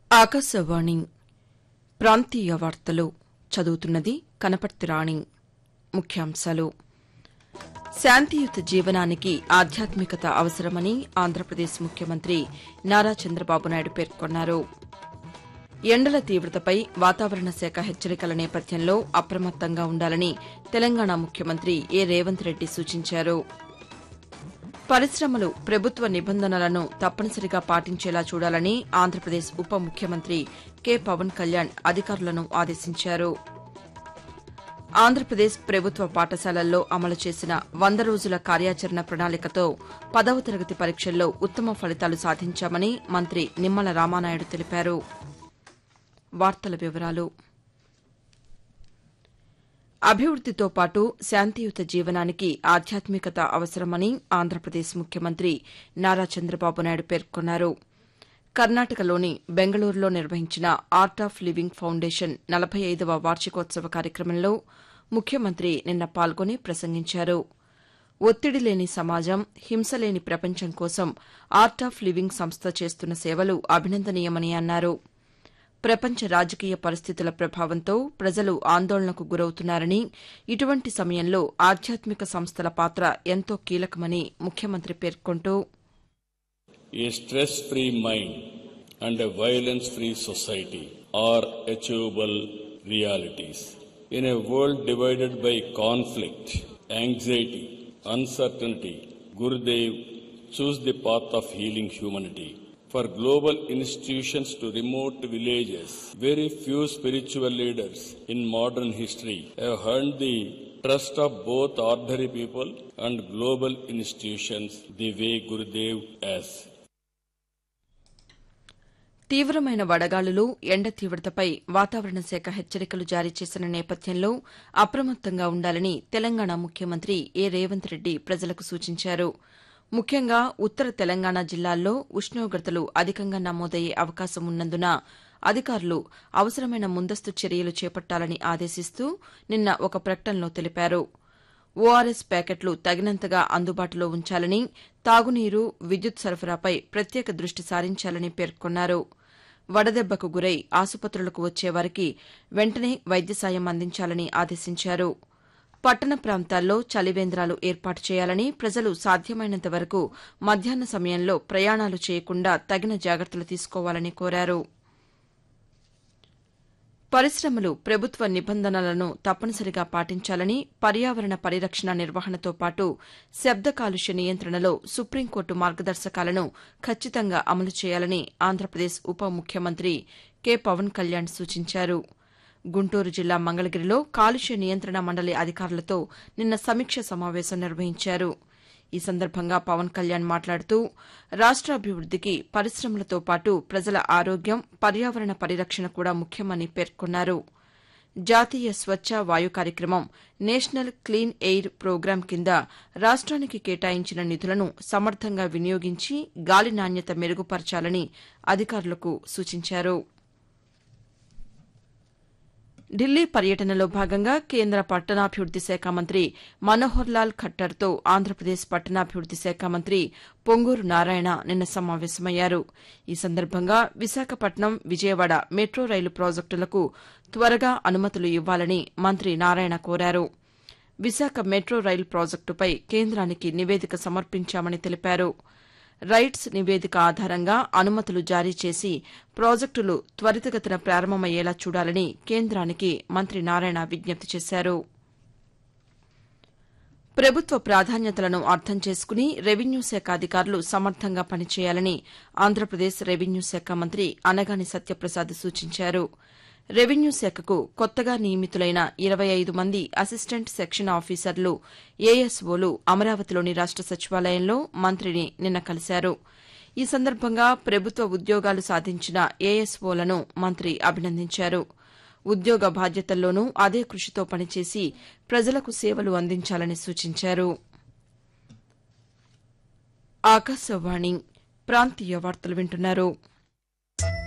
ఆకాశవాణి ప్రాంతీయ వార్తలు చదువుతున్నది కనపర్తి రాణి ముఖ్యాంశాలు శాంతియుత జీవనానికి ఆధ్యాత్మికత అవసరమని ఆంధ్రప్రదేశ్ ముఖ్యమంత్రి నారా చంద్రబాబు నాయుడు పేర్కొన్నారు ఎండల తీవ్రతపై వాతావరణ శాఖ హెచ్చరికల నేపథ్యంలో అప్రమత్తంగా ఉండాలని తెలంగాణ ముఖ్యమంత్రి ఏ రేవంత్ రెడ్డి సూచించారు పరిశ్రమలు ప్రభుత్వ నిబంధనలను తప్పనిసరిగా పాటించేలా చూడాలని ఆంధ్రప్రదేశ్ ఉప ముఖ్యమంత్రి కె పవన్ కళ్యాణ్ అధికారులను ఆదేశించారు ఆంధ్రప్రదేశ్ ప్రభుత్వ పాఠశాలల్లో అమలు చేసిన వంద రోజుల కార్యాచరణ ప్రణాళికతో పదవ తరగతి పరీక్షల్లో ఉత్తమ ఫలితాలు సాధించామని మంత్రి నిమ్మల రామానాయుడు తెలిపారు వార్తల వివరాలు అభివృద్దితో పాటు శాంతియుత జీవనానికి ఆధ్యాత్మికత అవసరమని ఆంధ్రప్రదేశ్ ముఖ్యమంత్రి నారా చంద్రబాబు నాయుడు పేర్కొన్నారు కర్ణాటకలోని బెంగళూరులో నిర్వహించిన ఆర్ట్ ఆఫ్ లివింగ్ ఫౌండేషన్ నలభై ఐదవ వార్షికోత్సవ కార్యక్రమంలో ముఖ్యమంత్రి నిన్న పాల్గొని ప్రసంగించారు ఒత్తిడి లేని సమాజం హింస లేని ప్రపంచం కోసం ఆర్ట్ ఆఫ్ లివింగ్ సంస్థ చేస్తున్న సేవలు అభినందనీయమని అన్నారు ప్రపంచ రాజకీయ పరిస్థితుల ప్రభావంతో ప్రజలు ఆందోళనకు గురవుతున్నారని ఇటువంటి సమయంలో ఆధ్యాత్మిక సంస్థల పాత్ర ఎంతో కీలకమని ముఖ్యమంత్రి పేర్కొంటూ A stress free mind and a violence free society are achievable realities. In a world divided by conflict, anxiety, uncertainty, Gurudev chose the path of healing humanity. For global institutions to remote villages, very few spiritual leaders in modern history have earned the trust of both ordinary people and global institutions the way Gurudev has. తీవ్రమైన వడగాలులు ఎండ తీవ్రతపై వాతావరణ శాఖ హెచ్చరికలు జారీ చేసిన నేపథ్యంలో అప్రమత్తంగా ఉండాలని తెలంగాణ ముఖ్యమంత్రి ఏ రేవంత్ రెడ్డి ప్రజలకు సూచించారు ముఖ్యంగా ఉత్తర తెలంగాణ జిల్లాల్లో ఉష్ణోగ్రతలు అధికంగా నమోదయ్యే అవకాశం ఉన్నందున అధికారులు అవసరమైన ముందస్తు చర్యలు చేపట్టాలని ఆదేశిస్తూ నిన్న ఒక ప్రకటనలో తెలిపారు ఓఆర్ఎస్ ప్యాకెట్లు తగినంతగా అందుబాటులో ఉంచాలని తాగునీరు విద్యుత్ సరఫరాపై ప్రత్యేక దృష్టి సారించాలని పేర్కొన్నారు వడదెబ్బకు గురై ఆసుపత్రులకు వచ్చేవారికి వెంటనే వైద్య సాయం అందించాలని ఆదేశించారు పట్టణ ప్రాంతాల్లో చలివేంద్రాలు ఏర్పాటు చేయాలని ప్రజలు సాధ్యమైనంత వరకు మధ్యాహ్న సమయంలో ప్రయాణాలు చేయకుండా తగిన జాగ్రత్తలు తీసుకోవాలని కోరారు పరిశ్రమలు ప్రభుత్వ నిబంధనలను తప్పనిసరిగా పాటించాలని పర్యావరణ పరిరక్షణ నిర్వహణతో పాటు శబ్ద కాలుష్య నియంత్రణలో సుప్రీంకోర్టు మార్గదర్శకాలను ఖచ్చితంగా అమలు చేయాలని ఆంధ్రప్రదేశ్ ఉప ముఖ్యమంత్రి కె పవన్ కళ్యాణ్ సూచించారు గుంటూరు జిల్లా మంగళగిరిలో కాలుష్య నియంత్రణ మండలి అధికారులతో నిన్న సమీక్ష సమావేశం నిర్వహించారు ఈ సందర్భంగా పవన్ కళ్యాణ్ మాట్లాడుతూ రాష్ట్రాభివృద్దికి పరిశ్రమలతో పాటు ప్రజల ఆరోగ్యం పర్యావరణ పరిరక్షణ కూడా ముఖ్యమని పేర్కొన్నారు జాతీయ స్వచ్ఛ వాయు కార్యక్రమం నేషనల్ క్లీన్ ఎయిర్ ప్రోగ్రాం కింద రాష్ట్రానికి కేటాయించిన నిధులను సమర్థంగా వినియోగించి గాలి నాణ్యత మెరుగుపరచాలని అధికారులకు సూచించారు ఢిల్లీ పర్యటనలో భాగంగా కేంద్ర పట్టణాభివృద్ది శాఖ మంత్రి మనోహర్ లాల్ ఖట్టర్తో ఆంధ్రప్రదేశ్ పట్టణాభివృద్ది శాఖ మంత్రి పొంగూరు నారాయణ నిన్న సమావేశమయ్యారు ఈ సందర్భంగా విశాఖపట్నం విజయవాడ మెట్రో రైలు ప్రాజెక్టులకు త్వరగా అనుమతులు ఇవ్వాలని మంత్రి నారాయణ కోరారు విశాఖ మెట్రో రైలు ప్రాజెక్టుపై కేంద్రానికి నివేదిక సమర్పించామని తెలిపారు రైట్స్ నివేదిక ఆధారంగా అనుమతులు జారీ చేసి ప్రాజెక్టులు త్వరితగతిన ప్రారంభమయ్యేలా చూడాలని కేంద్రానికి మంత్రి నారాయణ విజ్ఞప్తి చేశారు ప్రభుత్వ ప్రాధాన్యతలను అర్థం చేసుకుని రెవెన్యూ శాఖ అధికారులు సమర్థంగా పనిచేయాలని ఆంధ్రప్రదేశ్ రెవెన్యూ శాఖ మంత్రి అనగాని సత్యప్రసాద్ సూచించారు రెవెన్యూ శాఖకు కొత్తగా నియమితులైన ఇరవై ఐదు మంది అసిస్టెంట్ సెక్షన్ ఆఫీసర్లు ఏఎస్ఓలు అమరావతిలోని రాష్ట సచివాలయంలో మంత్రిని నిన్న కలిశారు ఈ సందర్భంగా ప్రభుత్వ ఉద్యోగాలు సాధించిన ఏఎస్ఓలను మంత్రి అభినందించారు ఉద్యోగ బాధ్యతల్లోనూ అదే కృషితో పనిచేసి ప్రజలకు సేవలు అందించాలని సూచించారు ఆకాశవాణి ప్రాంతీయ వార్తలు వింటున్నారు